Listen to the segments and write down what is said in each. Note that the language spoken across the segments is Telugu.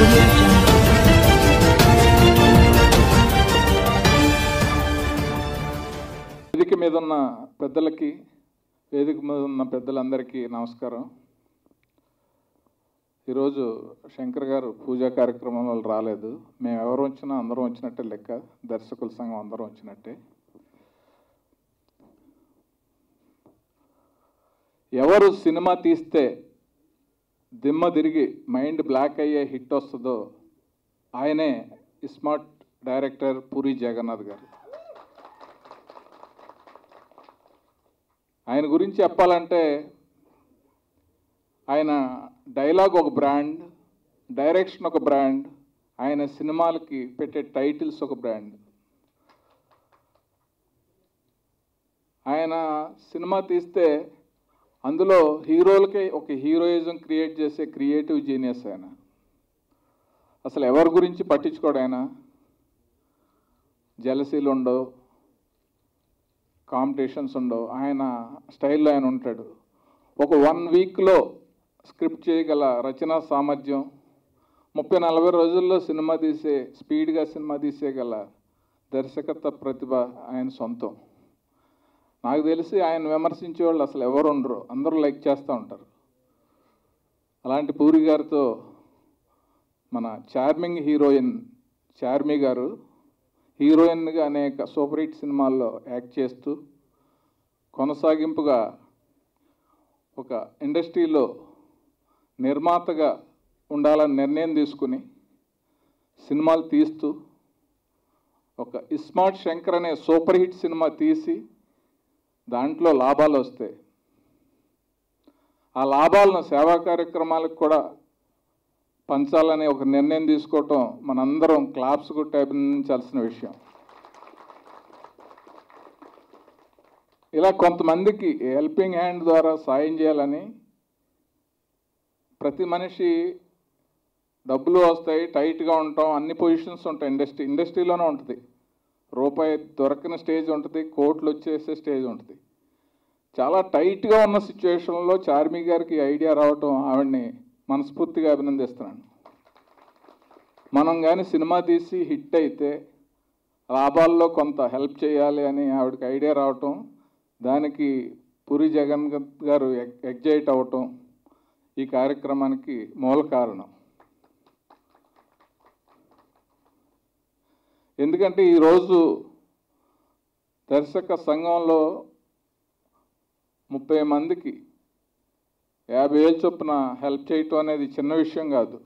audio jungle. వేదిక మీద ఉన్న పెద్దలకి వేదిక మీద ఉన్న పెద్దలందరికీ నమస్కారం ఈరోజు శంకర్ గారు పూజా కార్యక్రమంలో రాలేదు మేము ఎవరు వచ్చినా అందరం వచ్చినట్టే లెక్క దర్శకుల సంఘం అందరం వచ్చినట్టే ఎవరు సినిమా తీస్తే దిమ్మ తిరిగి మైండ్ బ్లాక్ అయ్యే హిట్ వస్తుందో ఆయనే స్మార్ట్ డైరెక్టర్ పూరి జగన్నాథ్ గారు ఆయన గురించి చెప్పాలంటే ఆయన డైలాగ్ ఒక బ్రాండ్ డైరెక్షన్ ఒక బ్రాండ్ ఆయన సినిమాలకి పెట్టే టైటిల్స్ ఒక బ్రాండ్ ఆయన సినిమా తీస్తే అందులో హీరోలకే ఒక హీరోయిజం క్రియేట్ చేసే క్రియేటివ్ జీనియస్ ఆయన అసలు ఎవరి గురించి పట్టించుకోడు ఆయన జలసీలు ఉండవు కాంపిటీషన్స్ ఉండవు ఆయన స్టైల్లో ఆయన ఉంటాడు ఒక వన్ వీక్లో స్క్రిప్ట్ చేయగల రచనా సామర్థ్యం ముప్పై నలభై రోజుల్లో సినిమా తీసే స్పీడ్గా సినిమా తీసేగల దర్శకత్వ ప్రతిభ ఆయన సొంతం నాకు తెలిసి ఆయన విమర్శించే వాళ్ళు అసలు ఎవరు ఉండరు అందరూ లైక్ చేస్తూ ఉంటారు అలాంటి పూరి గారితో మన చార్మింగ్ హీరోయిన్ చార్మి గారు హీరోయిన్గా అనేక సూపర్ హిట్ సినిమాల్లో యాక్ట్ చేస్తూ కొనసాగింపుగా ఒక ఇండస్ట్రీలో నిర్మాతగా ఉండాలని నిర్ణయం తీసుకుని సినిమాలు తీస్తూ ఒక ఇస్మార్ట్ శంకర్ అనే సూపర్ హిట్ సినిమా తీసి దాంట్లో లాభాలు వస్తాయి ఆ లాభాలను సేవా కార్యక్రమాలకు కూడా పంచాలనే ఒక నిర్ణయం తీసుకోవటం మనందరం క్లాప్స్ కొట్టి అభినందించాల్సిన విషయం ఇలా కొంతమందికి హెల్పింగ్ హ్యాండ్ ద్వారా సాయం చేయాలని ప్రతి మనిషి డబ్బులు వస్తాయి టైట్గా ఉంటాం అన్ని పొజిషన్స్ ఉంటాయి ఇండస్ట్రీ ఇండస్ట్రీలోనే ఉంటుంది రూపాయి దొరకని స్టేజ్ ఉంటుంది కోట్లు వచ్చేసే స్టేజ్ ఉంటుంది చాలా టైట్గా ఉన్న సిచ్యువేషన్లో చార్మి గారికి ఐడియా రావటం ఆవిడ్ని మనస్ఫూర్తిగా అభినందిస్తున్నాను మనం కానీ సినిమా తీసి హిట్ అయితే లాభాల్లో కొంత హెల్ప్ చేయాలి అని ఆవిడకి ఐడియా రావటం దానికి పూరి జగన్ గారు ఎగ్జైట్ అవ్వటం ఈ కార్యక్రమానికి మూల కారణం ఎందుకంటే ఈరోజు దర్శక సంఘంలో ముప్పై మందికి యాభై వేలు చొప్పున హెల్ప్ చేయటం అనేది చిన్న విషయం కాదు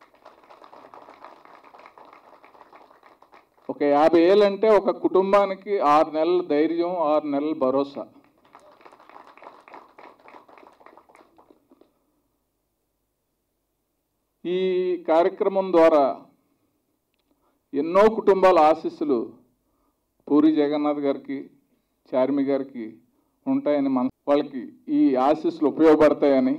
ఒక యాభై వేలు అంటే ఒక కుటుంబానికి ఆరు నెలల ధైర్యం ఆరు నెలల భరోసా ఈ కార్యక్రమం ద్వారా ఎన్నో కుటుంబాల ఆశీస్సులు పూరి జగన్నాథ్ గారికి చార్మి గారికి ఉంటాయని మన వాళ్ళకి ఈ ఆశీస్సులు ఉపయోగపడతాయని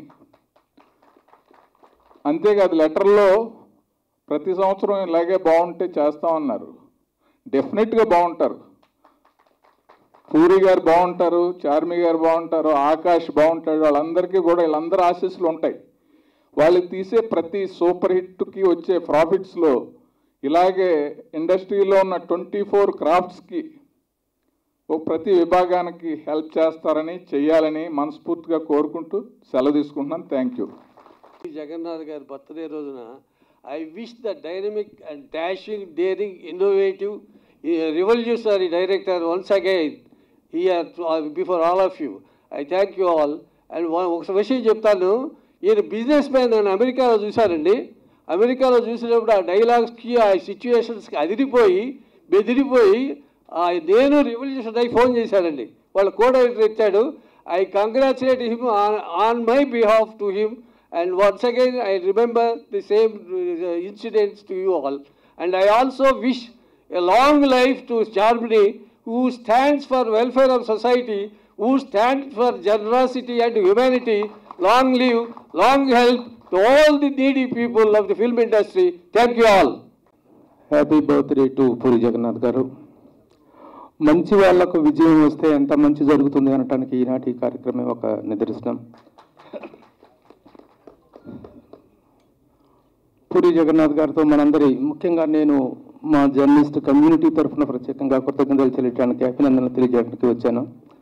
అంతేకాదు లెటర్లో ప్రతి సంవత్సరం ఇలాగే బాగుంటే చేస్తామన్నారు డెఫినెట్గా బాగుంటారు పూరి గారు బాగుంటారు చార్మి గారు బాగుంటారు ఆకాష్ బాగుంటాడు వాళ్ళందరికీ కూడా వీళ్ళందరూ ఆశీస్సులు ఉంటాయి వాళ్ళు తీసే ప్రతి సూపర్ హిట్కి వచ్చే ప్రాఫిట్స్లో ఇలాగే ఇండస్ట్రీలో ఉన్న ట్వంటీ ఫోర్ క్రాఫ్ట్స్కి ఓ ప్రతి విభాగానికి హెల్ప్ చేస్తారని చెయ్యాలని మనస్ఫూర్తిగా కోరుకుంటూ సెలవు తీసుకుంటున్నాను థ్యాంక్ యూ జగన్నాథ్ గారి బర్త్డే రోజున I wish the dynamic and dashing daring innovative revolutionary director once again here before all of you I thank you all and ఒక విషయం చెప్తాను ఈయన బిజినెస్ మ్యాన్ నేను అమెరికాలో చూశానండి అమెరికాలో చూసినప్పుడు ఆ డైలాగ్స్కి ఆ సిచ్యువేషన్స్కి అదిరిపోయి బెదిరిపోయి ఆ నేను రివల్యూషన్ అయి ఫోన్ చేశానండి వాళ్ళ కోడ్ ఇచ్చాడు I congratulate him on my behalf to him and once again I remember the same incidents to you all and I also wish a long life to చార్మిని who stands for welfare of society, who stands for generosity and humanity. Long live, long health to all the needy people of the film industry. Thank you all. Happy birthday to Puri Jagannadh garu మంచి వాళ్ళకు విజయం వస్తే ఎంత మంచి జరుగుతుంది అనటానికి ఈనాటి ఈ కార్యక్రమం ఒక నిదర్శనం పూరి జగన్నాథ్ గారితో మనందరి ముఖ్యంగా నేను మా జర్నలిస్ట్ కమ్యూనిటీ తరఫున ప్రత్యేకంగా కృతజ్ఞతలు తెలియజేయడానికి అభినందనలు తెలియజేయడానికి వచ్చాను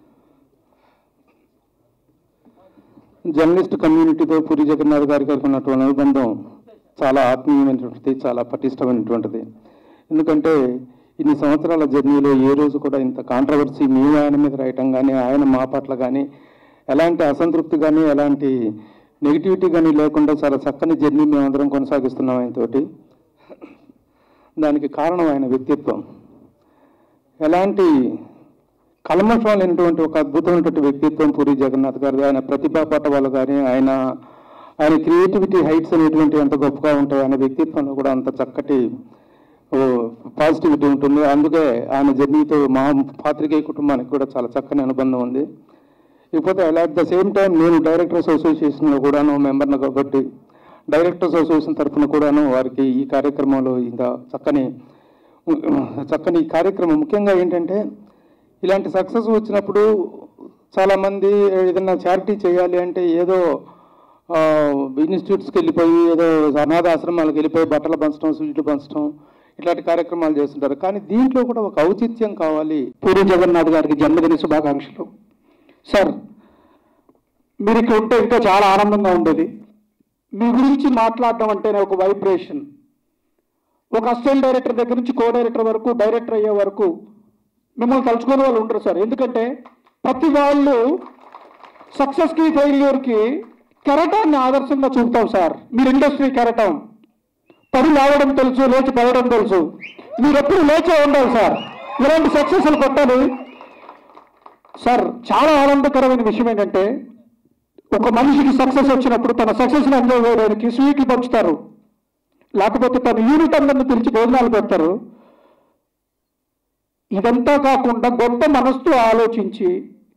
జర్నలిస్ట్ కమ్యూనిటీతో పూరి జగన్నాథ్ గారి గారికి ఉన్నటువంటి అనుబంధం చాలా ఆత్మీయమైనటువంటిది చాలా పటిష్టమైనటువంటిది ఎందుకంటే ఇన్ని సంవత్సరాల జర్నీలో ఏ రోజు కూడా ఇంత కాంట్రవర్సీ మేము ఆయన మీద రాయటం కానీ ఆయన మా పట్ల కానీ ఎలాంటి అసంతృప్తి కానీ ఎలాంటి నెగిటివిటీ కానీ లేకుండా చాలా చక్కని జర్నీ మేమందరం కొనసాగిస్తున్నాం ఆయనతోటి దానికి కారణం ఆయన వ్యక్తిత్వం ఎలాంటి కల్మషం లేనటువంటి ఒక అద్భుతమైనటువంటి వ్యక్తిత్వం పూరి జగన్నాథ్ గారిది ఆయన ప్రతిభా పటవాళ్ళు కానీ ఆయన ఆయన క్రియేటివిటీ హైట్స్ అనేటువంటి ఎంత గొప్పగా ఉంటాయి ఆయన వ్యక్తిత్వంలో కూడా అంత చక్కటి పాజిటివిటీ ఉంటుంది అందుకే ఆయన జర్నీతో మా పాత్రికేయ కుటుంబానికి కూడా చాలా చక్కని అనుబంధం ఉంది ఇకపోతే అట్ ద సేమ్ టైం నేను డైరెక్టర్స్ అసోసియేషన్లో కూడాను మెంబర్ను కాబట్టి డైరెక్టర్స్ అసోసియేషన్ తరఫున కూడాను వారికి ఈ కార్యక్రమంలో ఇంకా చక్కని చక్కని ఈ కార్యక్రమం ముఖ్యంగా ఏంటంటే ఇలాంటి సక్సెస్ వచ్చినప్పుడు చాలామంది ఏదైనా చారిటీ చేయాలి అంటే ఏదో ఆ, ఇన్స్టిట్యూట్స్కి వెళ్ళిపోయి ఏదో అనాథ ఆశ్రమాలకు వెళ్ళిపోయి బట్టలు పంచడం స్వీట్లు పంచడం ఇట్లాంటి కార్యక్రమాలు చేస్తుంటారు కానీ దీంట్లో కూడా ఒక ఔచిత్యం కావాలి పూరి జగన్నాథ్ గారికి జన్మదిన శుభాకాంక్షలు సార్ మీరు ఇక్కడ ఉంటే ఇంకా చాలా ఆనందంగా ఉండేది మీ గురించి మాట్లాడడం అంటేనే ఒక వైబ్రేషన్ ఒక అసిస్టెంట్ డైరెక్టర్ దగ్గర నుంచి కో డైరెక్టర్ వరకు డైరెక్టర్ అయ్యే వరకు మిమ్మల్ని తలుచుకునే వాళ్ళు ఉండరు సార్ ఎందుకంటే ప్రతి వాళ్ళు సక్సెస్కి ఫెయిల్యూర్కి కెరటాన్ని ఆదర్శంగా చూపుతాం సార్ మీరు ఇండస్ట్రీ కెరటం పడి లేవడం తెలుసు లేచి పడడం తెలుసు మీరు ఎప్పుడు లేచే ఉండాలి సార్ ఇలాంటి సక్సెస్లు కొట్టాలి సార్ చాలా ఆనందకరమైన విషయం ఏంటంటే ఒక మనిషికి సక్సెస్ వచ్చినప్పుడు తన సక్సెస్ని ఎంజాయ్ చేయడానికి స్వీట్లు పంచుతారు లేకపోతే తన యూనిట్ అందరిని పిలిచి భోజనాలు పెడతారు ఇదంతా కాకుండా గొప్ప మనసుతో ఆలోచించి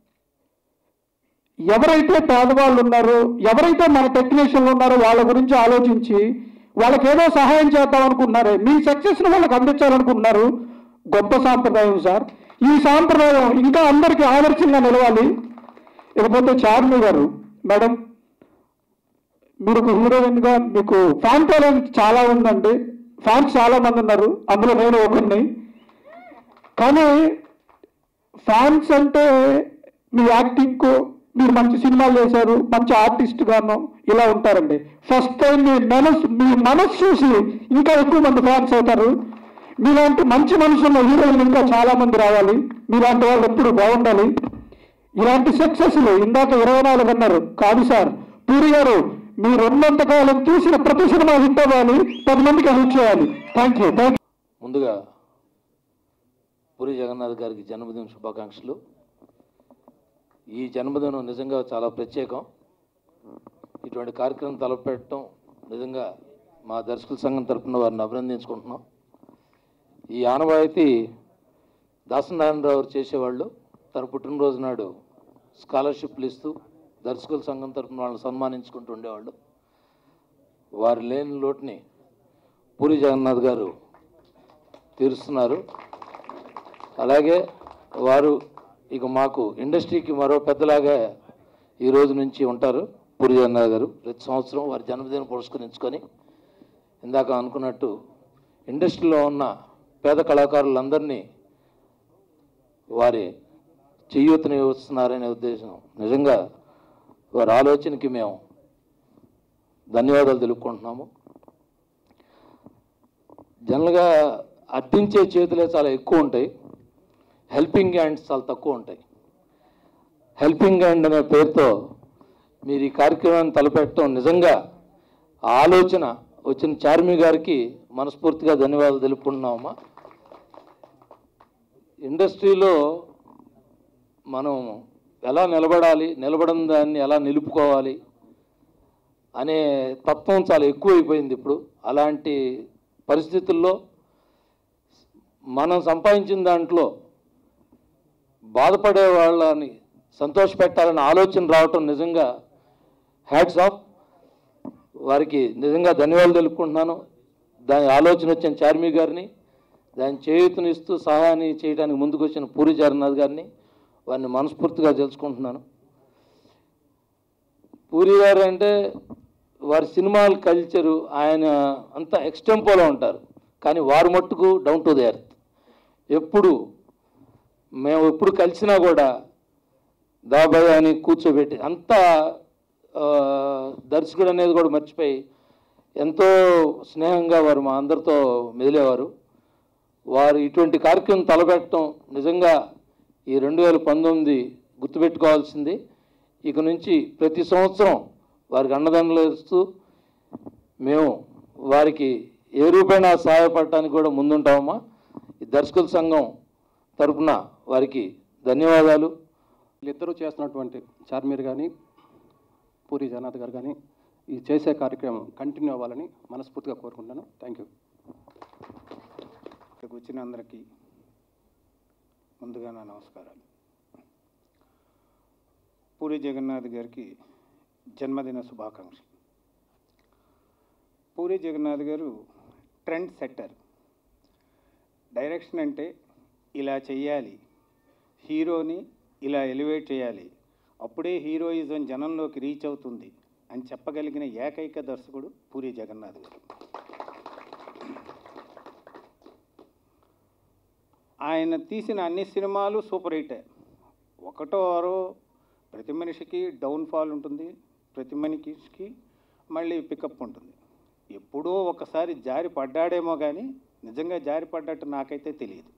ఎవరైతే పేదవాళ్ళు ఉన్నారో ఎవరైతే మన టెక్నీషియన్లు ఉన్నారో వాళ్ళ గురించి ఆలోచించి వాళ్ళకి ఏదో సహాయం చేద్దాం అనుకుంటున్నారే మీ సక్సెస్ని వాళ్ళకి అందించాలనుకుంటున్నారు గొప్ప సాంప్రదాయం సార్ ఈ సాంప్రదాయం ఇంకా అందరికీ ఆదర్శంగా నిలవాలి ఇకపోతే చార్మి గారు మేడం మీరు ఒక హీరోయిన్ గా మీకు ఫ్యాన్ ఫాలోయింగ్ చాలా ఉందండి ఫ్యాన్స్ చాలా మంది ఉన్నారు అందులో నేను ఒకరిని కానీ ఫ్యాన్స్ అంటే మీ యాక్టింగ్ మీరు మంచి సినిమాలు చేశారు మంచి ఆర్టిస్ట్ గాను ఇలా ఉంటారండి ఫస్ట్ టైం మీ మనసు మీ మనసు చూసి ఇంకా ఎక్కువ మంది ఫ్యాన్స్ అవుతారు మీలాంటి మంచి మనసున్న హీరోయిన్ ఇంకా చాలా మంది రావాలి మీలాంటి వాళ్ళు ఎప్పుడు బాగుండాలి ఇలాంటి సక్సెస్లు ఇందాక ఇరవై నాలుగు అన్నారు కాదు సార్ పూరి గారు మీరు ఉన్నంత కాలం చూసిన ప్రతి సినిమా హిట్ అవ్వాలి పది మందికి హెల్ప్ చేయాలి థ్యాంక్ యూ థ్యాంక్ ముందుగా పూరి జగన్నాథ్ గారికి జన్మదిన శుభాకాంక్షలు ఈ జన్మదినం నిజంగా చాలా ప్రత్యేకం ఇటువంటి కార్యక్రమం తలపెట్టడం నిజంగా మా దర్శకుల సంఘం తరపున వారిని అభినందించుకుంటున్నాం ఈ ఆనవాయితీ దాసనారాయణరావు గారు చేసేవాళ్ళు తన పుట్టినరోజు నాడు స్కాలర్షిప్లు ఇస్తూ దర్శకుల సంఘం తరపున వాళ్ళని సన్మానించుకుంటూ ఉండేవాళ్ళు వారి లేని లోటుని పూరి జగన్నాథ్ గారు తీరుస్తున్నారు అలాగే వారు ఇక మాకు ఇండస్ట్రీకి మరో పెద్దలాగా ఈ రోజు నుంచి ఉంటారు పూరి జగన్నాథ్ గారు ప్రతి సంవత్సరం వారి జన్మదినం పురస్కరించుకొని ఇందాక అనుకున్నట్టు ఇండస్ట్రీలో ఉన్న పేద కళాకారులందరినీ వారి చేయూతని వస్తున్నారనే ఉద్దేశం నిజంగా వారి ఆలోచనకి మేము ధన్యవాదాలు తెలుపుకుంటున్నాము జనరల్గా అర్థించే చేతులే చాలా ఎక్కువ ఉంటాయి హెల్పింగ్ హ్యాండ్స్ చాలా తక్కువ ఉంటాయి హెల్పింగ్ హ్యాండ్ అనే పేరుతో మీరు ఈ కార్యక్రమాన్ని తలపెట్టడం నిజంగా ఆ ఆలోచన వచ్చిన చార్మి గారికి మనస్ఫూర్తిగా ధన్యవాదాలు తెలుపుకుంటున్నామమ్మా ఇండస్ట్రీలో మనం ఎలా నిలబడాలి నిలబడిన దాన్ని ఎలా నిలుపుకోవాలి అనే తత్వం చాలా ఎక్కువైపోయింది ఇప్పుడు అలాంటి పరిస్థితుల్లో మనం సంపాదించిన దాంట్లో బాధపడే వాళ్ళని సంతోషపెట్టాలనే ఆలోచన రావటం నిజంగా హ్యాట్స్ ఆఫ్ వారికి నిజంగా ధన్యవాదాలు తెలుపుకుంటున్నాను దాని ఆలోచన వచ్చిన చార్మి గారిని దాని చేయూతనిస్తూ సహాయాన్ని చేయడానికి ముందుకు వచ్చిన పూరి జగన్నాథ్ గారిని వారిని మనస్ఫూర్తిగా తెలుసుకుంటున్నాను పూరి గారు అంటే వారి సినిమాల కల్చరు ఆయన అంత ఎక్స్టెంపోలో ఉంటారు కానీ వారు మట్టుకు డౌన్ టు ది ఎర్త్ ఎప్పుడు మేము ఎప్పుడు కలిసినా కూడా దాబాయ్ అని కూర్చోబెట్టి అంత ఆ, దర్శకుడు అనేది కూడా మర్చిపోయి ఎంతో స్నేహంగా వారు మా అందరితో మెదిలేవారు వారు ఇటువంటి కార్యక్రమం తలపెట్టడం నిజంగా ఈ రెండు వేల పంతొమ్మిది గుర్తుపెట్టుకోవాల్సింది ఇక నుంచి ప్రతి సంవత్సరం వారికి అండదండలు ఇస్తూ మేము వారికి ఏ రూపైనా సహాయపడటానికి కూడా ముందుంటామమ్మా ఈ దర్శకుల సంఘం తరపున వారికి ధన్యవాదాలు వీళ్ళిద్దరూ చేస్తున్నటువంటి చార్మీర్ కానీ పూరి జగన్నాథ్ గారు కానీ ఈ చేసే కార్యక్రమం కంటిన్యూ అవ్వాలని మనస్ఫూర్తిగా కోరుకుంటున్నాను థ్యాంక్ యూ ఇక్కడికి వచ్చిన అందరికీ ముందుగా నా నమస్కారాలు పూరి జగన్నాథ్ గారికి జన్మదిన శుభాకాంక్షలు పూరి జగన్నాథ్ గారు ట్రెండ్ సెట్టర్ డైరెక్షన్ అంటే ఇలా చెయ్యాలి హీరోని ఇలా ఎలివేట్ చేయాలి అప్పుడే హీరోయిజం జనంలోకి రీచ్ అవుతుంది అని చెప్పగలిగిన ఏకైక దర్శకుడు పూరి జగన్నాథ్ గారు ఆయన తీసిన అన్ని సినిమాలు సూపర్ హిట్ ఒకటో ఆరో ప్రతి మనిషికి డౌన్ఫాల్ ఉంటుంది ప్రతి మనిషికి మళ్ళీ పికప్ ఉంటుంది ఎప్పుడో ఒకసారి జారి పడ్డాడేమో కానీ నిజంగా జారి పడ్డట్టు నాకైతే తెలియదు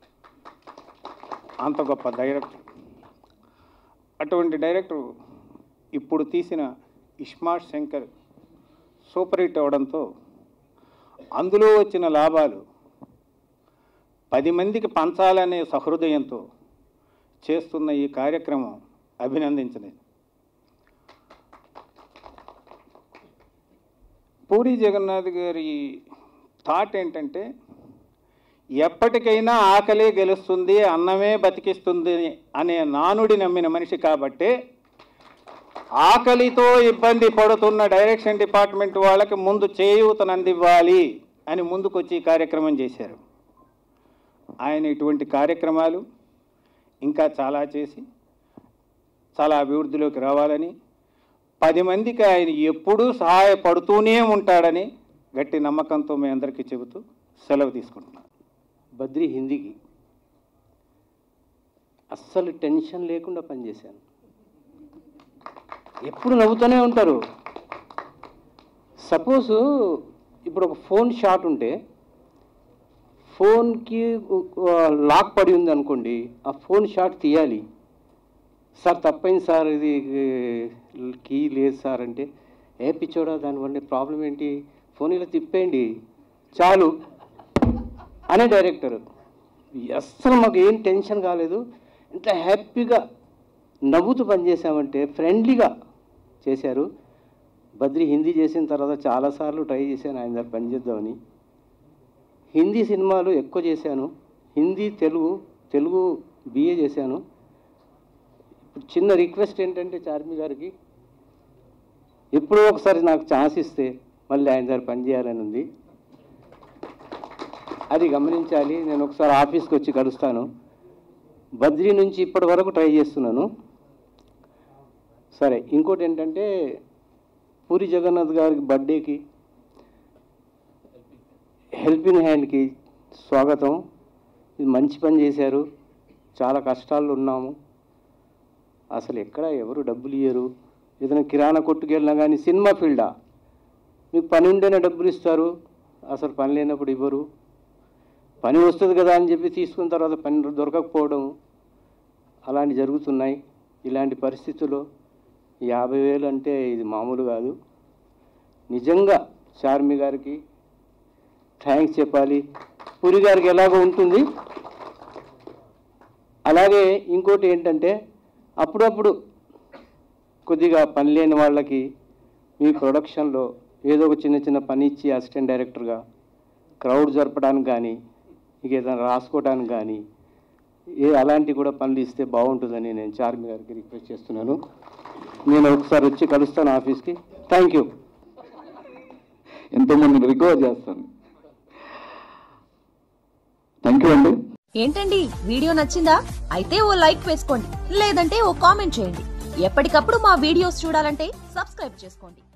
అంత గొప్ప డైరెక్టర్ అటువంటి డైరెక్టర్ ఇప్పుడు తీసిన ఇస్మార్ట్ శంకర్ సూపర్ హిట్ అవడంతో అందులో వచ్చిన లాభాలు పది మందికి పంచాలనే సహృదయంతో చేస్తున్న ఈ కార్యక్రమం అభినందించలేదు పూరి జగన్నాథ్ గారి థాట్ ఏంటంటే ఎప్పటికైనా ఆకలే గెలుస్తుంది అన్నమే బతికిస్తుంది అనే నానుడి నమ్మిన మనిషి కాబట్టే ఆకలితో ఇబ్బంది పడుతున్న డైరెక్షన్ డిపార్ట్మెంట్ వాళ్ళకి ముందు చేయూతనందివ్వాలి అని ముందుకొచ్చి ఈ కార్యక్రమం చేశారు ఆయన ఇటువంటి కార్యక్రమాలు ఇంకా చాలా చేసి చాలా అభివృద్ధిలోకి రావాలని పది మందికి ఆయన ఎప్పుడూ సహాయపడుతూనే ఉంటాడని గట్టి నమ్మకంతో మీ అందరికీ చెబుతూ సెలవు తీసుకుంటున్నాను బద్రి హిందీకి అస్సలు టెన్షన్ లేకుండా పనిచేశాను ఎప్పుడు నవ్వుతూనే ఉంటారు సపోజ్ ఇప్పుడు ఒక ఫోన్ షాట్ ఉంటే ఫోన్కి లాక్ పడి ఉంది అనుకోండి ఆ ఫోన్ షాట్ తీయాలి సార్ తప్పైంది సార్ ఇది కీ లేదు సార్ అంటే ఏ పిచ్చోడా దానివల్ల ప్రాబ్లం ఏంటి ఫోన్ ఇలా తిప్పేయండి చాలు అనే డైరెక్టర్ అస్సలు మాకు ఏం టెన్షన్ కాలేదు ఇంత హ్యాపీగా నవ్వుతూ పనిచేసామంటే ఫ్రెండ్లీగా చేశారు బద్రి హిందీ చేసిన తర్వాత చాలాసార్లు ట్రై చేశాను ఆయన దగ్గర పనిచేద్దామని హిందీ సినిమాలు ఎక్కువ చేశాను హిందీ తెలుగు తెలుగు బిఏ చేశాను ఇప్పుడు చిన్న రిక్వెస్ట్ ఏంటంటే చార్మి గారికి ఎప్పుడో ఒకసారి నాకు ఛాన్స్ ఇస్తే మళ్ళీ ఆయన దగ్గర పనిచేయాలని ఉంది అది గమనించాలి నేను ఒకసారి ఆఫీస్కి వచ్చి కలుస్తాను బద్రీ నుంచి ఇప్పటి వరకు ట్రై చేస్తున్నాను సరే ఇంకోటి ఏంటంటే పూరి జగన్నాథ్ గారికి బర్త్డేకి హెల్పింగ్ హ్యాండ్కి స్వాగతం ఇది మంచి పని చేశారు చాలా కష్టాల్లో ఉన్నాము అసలు ఎక్కడ ఎవరు డబ్బులు ఇయ్యరు ఏదైనా కిరాణా కొట్టుకు వెళ్ళినా కానీ సినిమా ఫీల్డా మీకు పని ఉంటేనే డబ్బులు ఇస్తారు అసలు పని లేనప్పుడు ఇవ్వరు పని వస్తుంది కదా అని చెప్పి తీసుకున్న తర్వాత పని దొరకకపోవడం అలాంటి జరుగుతున్నాయి ఇలాంటి పరిస్థితుల్లో యాభై వేలు అంటే ఇది మామూలు కాదు నిజంగా చార్మి గారికి థ్యాంక్స్ చెప్పాలి పూరి గారికి ఎలాగో ఉంటుంది అలాగే ఇంకోటి ఏంటంటే అప్పుడప్పుడు కొద్దిగా పని లేని వాళ్ళకి మీ ప్రొడక్షన్లో ఏదో ఒక చిన్న చిన్న పని ఇచ్చి అసిస్టెంట్ డైరెక్టర్గా క్రౌడ్ జరపడానికి కానీ ఇక ఏదైనా రాసుకోవడానికి కానీ ఏ అలాంటి కూడా పనులు ఇస్తే బాగుంటుందని నేను చార్మి గారికి రిక్వెస్ట్ చేస్తున్నాను నేను ఒకసారి వచ్చి కలుస్తాను ఆఫీస్కి థ్యాంక్ యూ ఎంతోమందిని రికవర్ చేస్తాను థ్యాంక్ యూ అండి ఏంటండి వీడియో నచ్చిందా అయితే ఓ లైక్ వేసుకోండి లేదంటే ఓ కామెంట్ చేయండి ఎప్పటికప్పుడు మా వీడియోస్ చూడాలంటే సబ్స్క్రైబ్ చేసుకోండి